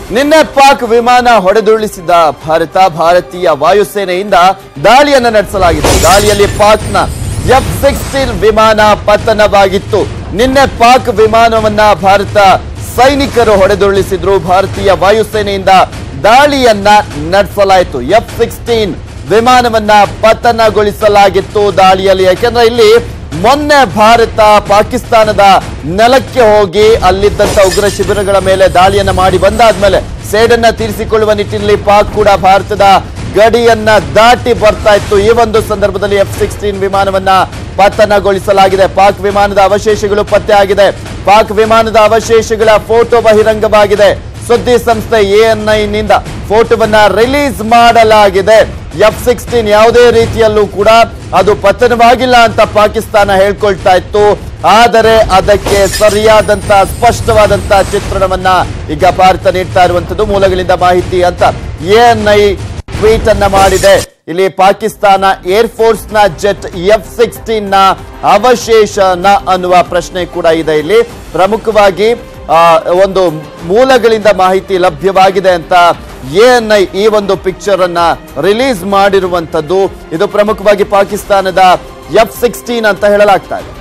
ನಿನ್ನೆ ಪಾಕ್ ವಿಮಾನ ಹೊಡೆದುರುಳಿಸಿದ ಭಾರತ ಭಾರತೀಯ ವಾಯುಸೇನೆಯಿಂದ ದಾಳಿಯನ್ನ ನಡೆಸಲಾಗಿದೆ ದಾಳಿಯಲ್ಲಿ ಪಾಕ್ನ ಎಫ್ ಸಿಕ್ಸ್ಟೀನ್ ವಿಮಾನ ಪತನವಾಗಿತ್ತು ನಿನ್ನೆ ಪಾಕ್ ವಿಮಾನವನ್ನ ಭಾರತ ಸೈನಿಕರು ಹೊಡೆದುರುಳಿಸಿದ್ರು ಭಾರತೀಯ ವಾಯುಸೇನೆಯಿಂದ ದಾಳಿಯನ್ನ ನಡೆಸಲಾಯಿತು ಎಫ್ ಸಿಕ್ಸ್ಟೀನ್ ವಿಮಾನವನ್ನ ಪತನಗೊಳಿಸಲಾಗಿತ್ತು ದಾಳಿಯಲ್ಲಿ ಯಾಕೆಂದ್ರೆ ಇಲ್ಲಿ ಮೊನ್ನೆ ಭಾರತ ಪಾಕಿಸ್ತಾನದ ನೆಲಕ್ಕೆ ಹೋಗಿ ಅಲ್ಲಿದ್ದಂತ ಉಗ್ರ ಶಿಬಿರಗಳ ಮೇಲೆ ದಾಳಿಯನ್ನ ಮಾಡಿ ಬಂದಾದ್ಮೇಲೆ ಸೇಡನ್ನ ತೀರಿಸಿಕೊಳ್ಳುವ ನಿಟ್ಟಿನಲ್ಲಿ ಪಾಕ್ ಕೂಡ ಭಾರತದ ಗಡಿಯನ್ನ ದಾಟಿ ಬರ್ತಾ ಇತ್ತು ಈ ಒಂದು ಸಂದರ್ಭದಲ್ಲಿ ಎಫ್ ಸಿಕ್ಸ್ಟೀನ್ ವಿಮಾನವನ್ನ ಪತನಗೊಳಿಸಲಾಗಿದೆ ಪಾಕ್ ವಿಮಾನದ ಅವಶೇಷಗಳು ಪತ್ತೆ ಆಗಿದೆ ಪಾಕ್ ವಿಮಾನದ ಅವಶೇಷಗಳ ಫೋಟೋ ಬಹಿರಂಗವಾಗಿದೆ ಸುದ್ದಿ ಸಂಸ್ಥೆ ಎಎನ್ಐ ನಿಂದ ಫೋಟೋವನ್ನ ರಿಲೀಸ್ ಮಾಡಲಾಗಿದೆ ಎಫ್ ಸಿಕ್ಸ್ಟೀನ್ ಯಾವುದೇ ರೀತಿಯಲ್ಲೂ ಕೂಡ ಅದು ಪತನವಾಗಿಲ್ಲ ಅಂತ ಪಾಕಿಸ್ತಾನ ಹೇಳ್ಕೊಳ್ತಾ ಇತ್ತು ಆದರೆ ಅದಕ್ಕೆ ಸರಿಯಾದಂತ ಸ್ಪಷ್ಟವಾದಂತ ಚಿತ್ರಣವನ್ನ ಈಗ ಭಾರತ ನೀಡ್ತಾ ಇರುವಂತದ್ದು ಮೂಲಗಳಿಂದ ಮಾಹಿತಿ ಅಂತ ಎಎನ್ಐ ಟ್ವೀಟ್ ಅನ್ನ ಮಾಡಿದೆ ಇಲ್ಲಿ ಪಾಕಿಸ್ತಾನ ಏರ್ ಫೋರ್ಸ್ ನ ಜೆಟ್ ಎಫ್ ಸಿಕ್ಸ್ಟೀನ್ ನ ಅವಶೇಷನ ಅನ್ನುವ ಪ್ರಶ್ನೆ ಕೂಡ ಇದೆ ಇಲ್ಲಿ ಪ್ರಮುಖವಾಗಿ ಆ, ಒಂದು ಮೂಲಗಳಿಂದ ಮಾಹಿತಿ ಲಭ್ಯವಾಗಿದೆ ಅಂತ ಎಎನ್ಐ ಈ ಒಂದು ಪಿಕ್ಚರ್ ಅನ್ನ ರಿಲೀಸ್ ಮಾಡಿರುವಂತದ್ದು ಇದು ಪ್ರಮುಖವಾಗಿ ಪಾಕಿಸ್ತಾನದ ಎಫ್ ಸಿಕ್ಸ್ಟೀನ್ ಅಂತ ಹೇಳಲಾಗ್ತಾ ಇದೆ